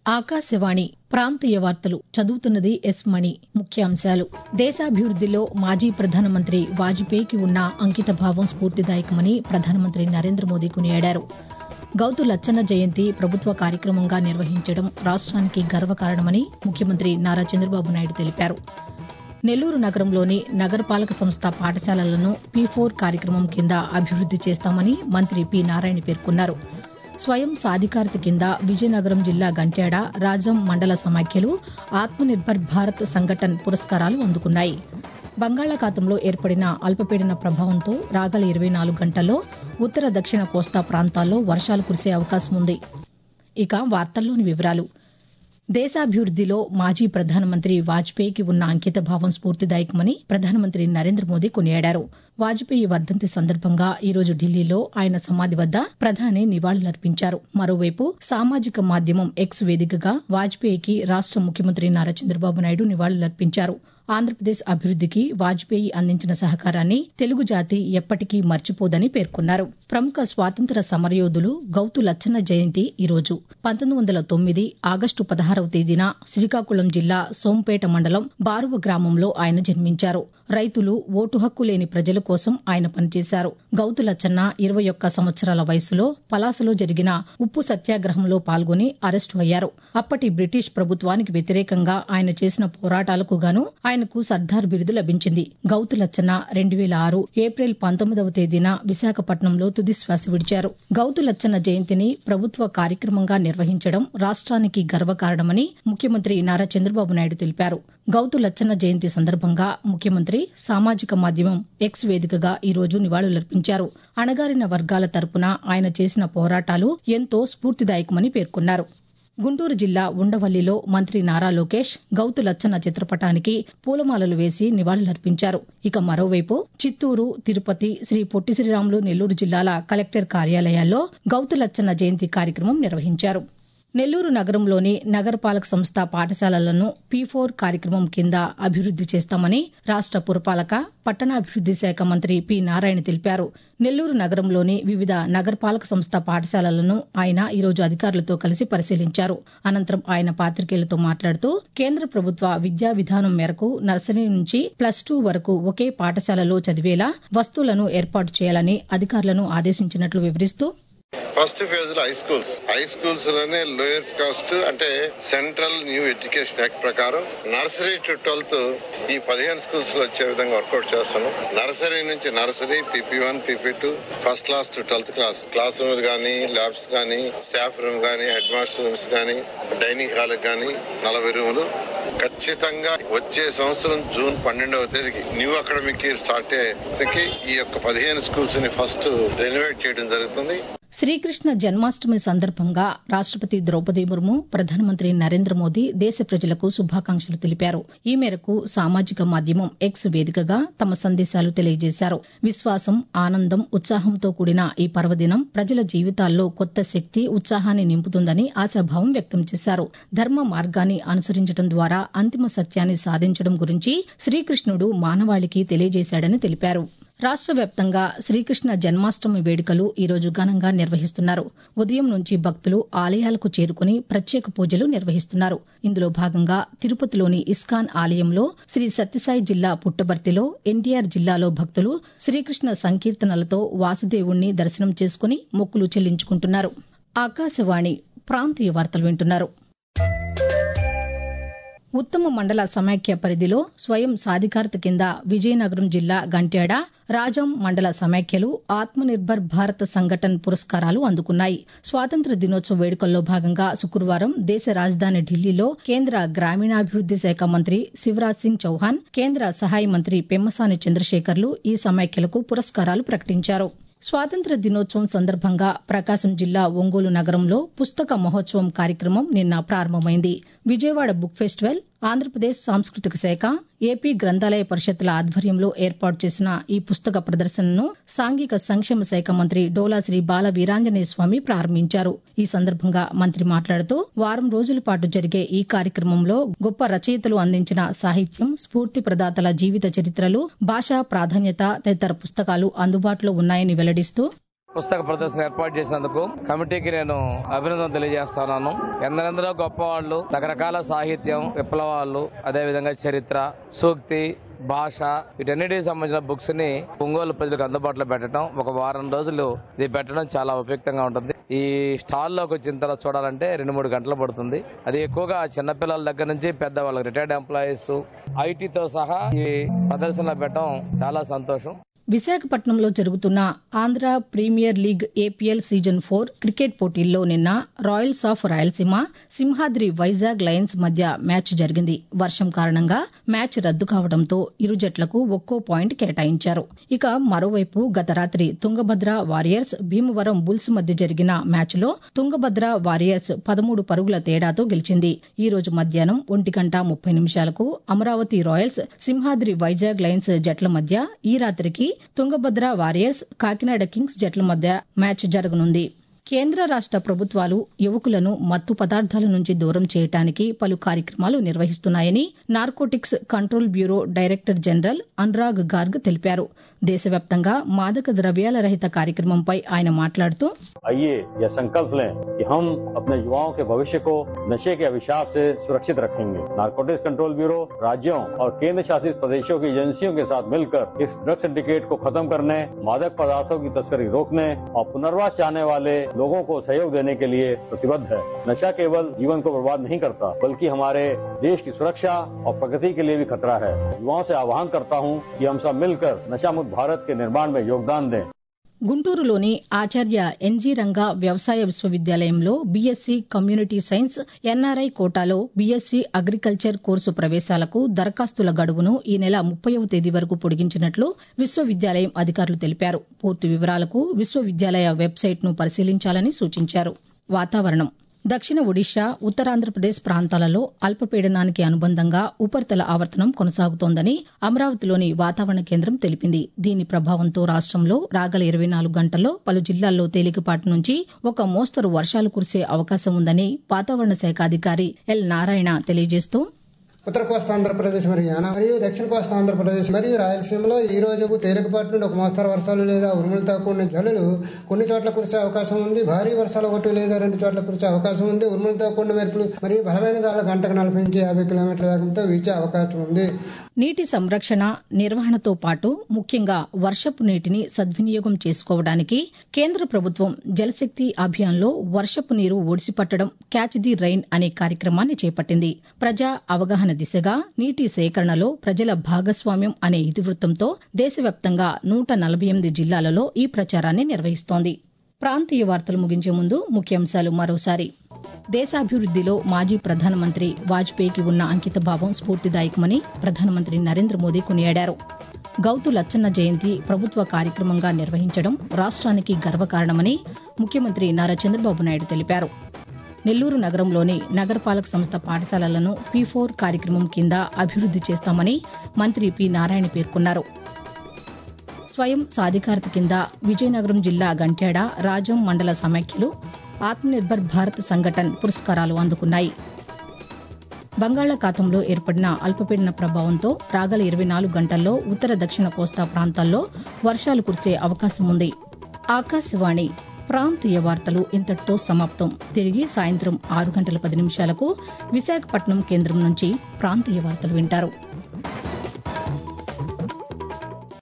ఆకాశవాణి ప్రాంతీయ వార్తలు చదువుతున్నది ఎస్ మణి ముఖ్యాంశాలు దేశాభివృద్దిలో మాజీ ప్రధానమంత్రి వాజ్పేయికి ఉన్న అంకితభావం స్ఫూర్తిదాయకమని ప్రధానమంత్రి నరేంద్ర మోదీ కొనియాడారు గౌతు లచ్చన్న జయంతి ప్రభుత్వ కార్యక్రమంగా నిర్వహించడం రాష్ట్రానికి గర్వకారణమని ముఖ్యమంత్రి నారా చంద్రబాబు నాయుడు తెలిపారు నెల్లూరు నగరంలోని నగరపాలక సంస్థ పాఠశాలలను పీ ఫోర్ కార్యక్రమం కింద అభివృద్ది చేస్తామని మంత్రి పి నారాయణ పేర్కొన్నారు స్వయం సాధికారత కింద విజయనగరం జిల్లా గంట్యాడ రాజం మండల సమాఖ్యలు ఆత్మనిర్భర్ భారత్ సంఘటన్ పురస్కారాలు అందుకున్నాయి బంగాళాఖాతంలో ఏర్పడిన అల్పపీడన ప్రభావంతో రాగల ఇరవై నాలుగు గంటల్లో ఉత్తర దక్షిణ కోస్తా ప్రాంతాల్లో వర్షాలు కురిసే అవకాశం ఉంది ఇక వార్తల్లోని వివరాలు దేశాభివృద్దిలో మాజీ ప్రధానమంత్రి వాజ్పేయికి ఉన్న అంకితభావం స్ఫూర్తిదాయకమని ప్రధానమంత్రి నరేంద్ర మోదీ కొనియాడారు వాజ్పేయి వర్దంతి సందర్భంగా ఈ రోజు ఢిల్లీలో ఆయన సమాధి వద్ద ప్రధాని నివాళులర్పించారు మరోవైపు సామాజిక మాధ్యమం ఎక్స్ వేదికగా వాజ్పేయికి రాష్ట ముఖ్యమంత్రి నారా చంద్రబాబు నాయుడు నివాళులర్పించారు ఆంధ్రప్రదేశ్ అభివృద్దికి వాజ్పేయి అందించిన సహకారాన్ని తెలుగు జాతి ఎప్పటికీ మర్చిపోదని పేర్కొన్నారు ప్రముఖ స్వాతంత్ర సమరయోధులు గౌతు లచ్చన్న జయంతి ఈరోజు పంతొమ్మిది వందల తొమ్మిది ఆగస్టు పదహారవ తేదీన శ్రీకాకుళం జిల్లా సోంపేట మండలం బారువ గ్రామంలో ఆయన జన్మించారు రైతులు ఓటు హక్కు లేని ప్రజల కోసం ఆయన పనిచేశారు గౌతు లచ్చన్న ఇరవై ఒక్క సంవత్సరాల వయసులో పలాసలో జరిగిన ఉప్పు సత్యాగ్రహంలో పాల్గొని అరెస్టు అయ్యారు అప్పటి బ్రిటిష్ ప్రభుత్వానికి వ్యతిరేకంగా ఆయన చేసిన పోరాటాలకు గాను ఆయనకు సర్దార్ బిరుదు లభించింది గౌతు లచ్చన్న రెండు వేల ఆరు ఏప్రిల్ పంతొమ్మిదవ తేదీన విశాఖపట్నంలో తుది శ్వాస విడిచారు గౌతు లచ్చన్న జయంతిని ప్రభుత్వ కార్యక్రమంగా నిర్వహించడం రాష్ట్రానికి గర్వకారణమని ముఖ్యమంత్రి నారా చంద్రబాబు నాయుడు తెలిపారు గౌతు లచ్చన్న జయంతి సందర్భంగా ముఖ్యమంత్రి సామాజిక మాధ్యమం ఎక్స్ వేదికగా ఈ రోజు నివాళులర్పించారు అణగారిన వర్గాల తరపున ఆయన చేసిన పోరాటాలు ఎంతో స్ఫూర్తిదాయకమని పేర్కొన్నారు గుంటూరు జిల్లా ఉండవల్లిలో మంత్రి నారా లోకేష్ గౌతు లచ్చన్న చిత్రపటానికి పూలమాలలు వేసి నివాళులర్పించారు ఇక మరోవైపు చిత్తూరు తిరుపతి శ్రీ పొట్టి శ్రీరాములు నెల్లూరు జిల్లాల కలెక్టర్ కార్యాలయాల్లో గౌతు లచ్చన్న జయంతి కార్యక్రమం నిర్వహించారు నెల్లూరు నగరంలోని నగరపాలక సంస్థ పాఠశాలలను పీ ఫోర్ కార్యక్రమం కింద అభివృద్ది చేస్తామని రాష్ట పురపాలక పట్టణాభివృద్ది శాఖ మంత్రి పి నారాయణ తెలిపారు నెల్లూరు నగరంలోని వివిధ నగరపాలక సంస్థ పాఠశాలలను ఆయన ఈరోజు అధికారులతో కలిసి పరిశీలించారు అనంతరం ఆయన పాతికేయులతో మాట్లాడుతూ కేంద్ర ప్రభుత్వ విద్యా విధానం మేరకు నర్సరీ నుంచి ప్లస్ టూ వరకు ఒకే పాఠశాలలో చదివేలా వస్తువులను ఏర్పాటు చేయాలని అధికారులను ఆదేశించినట్లు వివరిస్తూ ఫస్ట్ ఫేజ్ లో హై స్కూల్స్ హై స్కూల్స్ లోనే లోయర్ కాస్ట్ అంటే సెంట్రల్ న్యూ ఎడ్యుకేషన్ యాక్ట్ ప్రకారం నర్సరీ టు ట్వెల్త్ ఈ పదిహేను స్కూల్స్ లో వచ్చే విధంగా వర్కౌట్ చేస్తాను నర్సరీ నుంచి nursery PP one PP two first class to twelfth class class room గానీ ల్యాబ్స్ గానీ స్టాఫ్ రూమ్ గానీ హెడ్ మాస్టర్ రూమ్స్ గానీ డైనింగ్ హాల్ గానీ నలభై రూములు ఖచ్చితంగా వచ్చే సంవత్సరం జూన్ పన్నెండవ తేదీకి న్యూ అకాడమిక్ ఇయర్ స్టార్ట్ అయ్యేకి ఈ యొక్క పదిహేను స్కూల్స్ ని ఫస్ట్ రెనోవేట్ చేయడం జరుగుతుంది శ్రీకృష్ణ జన్మాష్టమి సందర్భంగా రాష్టపతి ద్రౌపది ముర్ము ప్రధానమంత్రి నరేంద్ర మోదీ దేశ ప్రజలకు శుభాకాంక్షలు తెలిపారు ఈ మేరకు సామాజిక మాధ్యమం ఎక్స్ వేదికగా తమ సందేశాలు తెలియజేశారు విశ్వాసం ఆనందం ఉత్సాహంతో కూడిన ఈ పర్వదినం ప్రజల జీవితాల్లో కొత్త శక్తి ఉత్సాహాన్ని నింపుతుందని ఆశాభావం వ్యక్తం చేశారు ధర్మ మార్గాన్ని అనుసరించడం ద్వారా అంతిమ సత్యాన్ని సాధించడం గురించి శ్రీకృష్ణుడు మానవాళికి తెలియజేశాడని తెలిపారు రాష్ట్ర వ్యాప్తంగా శ్రీకృష్ణ జన్మాష్టమి వేడుకలు ఈరోజు ఘనంగా నిర్వహిస్తున్నారు ఉదయం నుంచి భక్తులు ఆలయాలకు చేరుకుని ప్రత్యేక పూజలు నిర్వహిస్తున్నారు ఇందులో భాగంగా తిరుపతిలోని ఇస్కాన్ ఆలయంలో శ్రీ సత్యసాయి జిల్లా పుట్టబర్తిలో ఎన్టీఆర్ జిల్లాలో భక్తులు శ్రీకృష్ణ సంకీర్తనలతో వాసుదేవుణ్ణి దర్శనం చేసుకుని మొక్కులు చెల్లించుకుంటున్నారు ఆకాశవాణి ప్రాంతీయ వార్తలు వింటున్నారు ఉత్తమ మండల సమాఖ్య పరిధిలో స్వయం సాధికారత కింద విజయనగరం జిల్లా గంట్యాడ రాజం మండల సమాఖ్యలు ఆత్మనిర్భర్ భారత్ సంఘటన్ పురస్కారాలు అందుకున్నాయి స్వాతంత్ర దినోత్సవ వేడుకల్లో భాగంగా శుక్రవారం దేశ రాజధాని ఢిల్లీలో కేంద్ర గ్రామీణాభివృద్ది శాఖ మంత్రి శివరాజ్ సింగ్ చౌహాన్ కేంద్ర సహాయ మంత్రి పెమ్మసాని చంద్రశేఖర్లు ఈ సమాఖ్యలకు పురస్కారాలు ప్రకటించారు స్వాతంత్ర దినోత్సవం సందర్భంగా ప్రకాశం జిల్లా ఒంగోలు నగరంలో పుస్తక మహోత్సవం కార్యక్రమం నిన్న ప్రారంభమైంది విజయవాడ బుక్ ఫెస్టివల్ ఆంధ్రప్రదేశ్ సాంస్కృతిక శాఖ ఏపీ గ్రంథాలయ పరిషత్ల ఆధ్వర్యంలో ఏర్పాటు చేసిన ఈ పుస్తక ప్రదర్శనను సాంఘిక సంక్షేమ శాఖ మంత్రి డోలా శ్రీ బాల వీరాంజనేయ స్వామి ప్రారంభించారు ఈ సందర్భంగా మంత్రి మాట్లాడుతూ వారం రోజుల పాటు జరిగే ఈ కార్యక్రమంలో గొప్ప రచయితలు అందించిన సాహిత్యం స్ఫూర్తి ప్రదాతల జీవిత చరిత్రలు భాషా ప్రాధాన్యత తదితర పుస్తకాలు అందుబాటులో ఉన్నాయని వెల్లడిస్తూ పుస్తక ప్రదర్శన ఏర్పాటు చేసినందుకు కమిటీకి నేను అభినందన తెలియజేస్తున్నాను ఎందరెందరో గొప్ప వాళ్ళు రకరకాల సాహిత్యం విప్లవాలు అదేవిధంగా చరిత్ర సూక్తి భాష వీటన్నిటికి సంబంధించిన బుక్స్ ని ఒంగోలు ప్రజలకు అందుబాటులో పెట్టడం ఒక వారం రోజులు ఇది పెట్టడం చాలా ఉపయుక్తంగా ఉంటుంది ఈ స్టాల్ లోకి వచ్చిన తర్వాత చూడాలంటే రెండు మూడు గంటలు పడుతుంది అది ఎక్కువగా చిన్నపిల్లల దగ్గర నుంచి పెద్దవాళ్ళకి రిటైర్డ్ ఎంప్లాయీస్ ఐటీతో సహా ఈ ప్రదర్శనలో పెట్టడం చాలా సంతోషం విశాఖపట్నంలో జరుగుతున్న Andhra premier league APL season four cricket పోటీల్లో నిన్న royals of Rayalaseema Simhadri Vizag lions మధ్య మ్యాచ్ జరిగింది వర్షం కారణంగా మ్యాచ్ రద్దు కావడంతో ఇరు జట్లకు ఒక్కో పాయింట్ కేటాయించారు ఇక మరోవైపు గత రాత్రి తుంగభద్ర వారియర్స్ భీమవరం బుల్స్ మధ్య జరిగిన మ్యాచ్లో తుంగభద్ర వారియర్స్ పదమూడు పరుగుల తేడాతో గెలిచింది ఈ రోజు మధ్యాహ్నం ఒంటి గంట ముప్పై నిమిషాలకు అమరావతి రాయల్స్ సింహాద్రి వైజాగ్ లయన్స్ జట్ల మధ్య ఈ రాత్రికి తుంగభద్ర వారియర్స్ కాకినాడ కింగ్స్ జట్ల మధ్య మ్యాచ్ జరగనుంది కేంద్ర రాష్ట ప్రభుత్వాలు యువకులను మత్తు పదార్థాల నుంచి దూరం చేయడానికి పలు కార్యక్రమాలు నిర్వహిస్తున్నాయని narcotics control bureau director general Anurag Garg తెలిపారు దేశవ్యాప్తంగా మాదక ద్రవ్యాల రహిత కార్యక్రమంపై ఆయన మాట్లాడుతూ आइए यह संकल्प लें कि हम अपने युवाओं के भविष्य को नशे के अभिशाप से सुरक्षित रखेंगे नारकोटिक्स कंट्रोल ब्यूरो राज्यों और केंद्र शासित प्रदेशों की एजेंसियों के साथ मिलकर इस ड्रग सिंडिकेट को खत्म करने मादक पदार्थों की तस्करी रोकने और पुनर्वास चाहने वाले लोगों को सहयोग देने के लिए प्रतिबद्ध है नशा केवल जीवन को बर्बाद नहीं करता बल्कि हमारे देश की सुरक्षा और प्रगति के लिए भी खतरा है युवाओं से आह्वान करता हूँ कि हम सब मिलकर नशा मुक्त भारत के निर्माण में योगदान दें గుంటూరులోని ఆచార్య ఎన్జీ రంగా వ్యవసాయ విశ్వవిద్యాలయంలో బీఎస్సీ కమ్యూనిటీ సైన్స్ ఎన్ఆర్ఐ కోటాలో బీఎస్సీ అగ్రికల్చర్ కోర్సు ప్రవేశాలకు దరఖాస్తుల గడువును ఈ నెల ముప్పైవ తేదీ వరకు పొడిగించినట్లు విశ్వవిద్యాలయం అధికారులు తెలిపారు పూర్తి వివరాలకు విశ్వవిద్యాలయ వెబ్సైట్ను పరిశీలించాలని సూచించారు వాతావరణం దక్షిణ ఒడిషా ఉత్తరాంధ్రప్రదేశ్ ప్రాంతాలలో అల్పపీడనానికి అనుబంధంగా ఉపరితల ఆవర్తనం కొనసాగుతోందని అమరావతిలోని వాతావరణ కేంద్రం తెలిపింది దీని ప్రభావంతో రాష్టంలో రాగల ఇరవై నాలుగు గంటల్లో పలు జిల్లాల్లో తేలికపాటి నుంచి ఒక మోస్తరు వర్షాలు కురిసే అవకాశం ఉందని వాతావరణ శాఖ అధికారి ఎల్ నారాయణ తెలియజేస్తూ ఉత్తర కోస్తా ఆంధ్రప్రదేశ్ మరియు యానా మరియు దక్షిణ కోస్తా ఆంధ్రప్రదేశ్ మరియు రాయలసీమలో ఈ రోజు తేలికపాటి నుండి ఒక మోస్తరు వర్షాలు లేదా ఉరుములతో కూడిన జల్లులు కొన్ని చోట్ల కురిసే అవకాశం ఉంది భారీ వర్షాలు ఒకటి లేదా రెండు చోట్ల కురిసే అవకాశం ఉంది ఉరుములతో కూడిన మెరుపులు మరియు బలమైన గాలు గంటకు నలభై నుంచి యాభై కిలోమీటర్ల వేగంతో వీచే అవకాశం ఉంది నీటి సంరక్షణ నిర్వహణతో పాటు ముఖ్యంగా వర్షపు నీటిని సద్వినియోగం చేసుకోవడానికి కేంద్ర ప్రభుత్వం జలశక్తి అభియాన్లో వర్షపు నీరు ఒడిసిపట్టడం క్యాచ్ ది రైన్ అనే కార్యక్రమాన్ని చేపట్టింది ప్రజా అవగాహన దిశగా నీటి సేకరణలో ప్రజల భాగస్వామ్యం అనే ఇతివృత్తంతో దేశవ్యాప్తంగా నూట నలభై ఎనిమిది జిల్లాలలో ఈ ప్రచారాన్ని నిర్వహిస్తోంది ప్రాంతీయ వార్తలు ముగించే ముందు ముఖ్యాంశాలు మరోసారి దేశాభివృద్దిలో మాజీ ప్రధానమంత్రి వాజ్పేయికి ఉన్న అంకితభావం స్ఫూర్తిదాయకమని ప్రధానమంత్రి నరేంద్ర మోదీ కొనియాడారు గౌతు లచ్చన్న జయంతి ప్రభుత్వ కార్యక్రమంగా నిర్వహించడం రాష్ట్రానికి గర్వకారణమని ముఖ్యమంత్రి నారా చంద్రబాబు నాయుడు తెలిపారు నెల్లూరు నగరంలోని నగరపాలక సంస్థ పాఠశాలలను పీ ఫోర్ కార్యక్రమం కింద అభివృద్ది చేస్తామని మంత్రి పి నారాయణ పేర్కొన్నారు స్వయం సాధికారత కింద విజయనగరం జిల్లా గంట్యాడ రాజం మండల సమాఖ్యలు ఆత్మనిర్భర్ భారత్ సంఘటన్ పురస్కారాలు అందుకున్నాయి బంగాళాఖాతంలో ఏర్పడిన అల్పపీడన ప్రభావంతో రాగల ఇరవై నాలుగు గంటల్లో ఉత్తర దక్షిణ కోస్తా ప్రాంతాల్లో వర్షాలు కురిసే అవకాశం ఉంది ఆకాశవాణి ప్రాంతీయ వార్తలు ఇంతటితో సమాప్తం తిరిగి సాయంత్రం ఆరు గంటల పది నిమిషాలకు విశాఖపట్నం కేంద్రం నుంచి ప్రాంతీయ వార్తలు వింటారు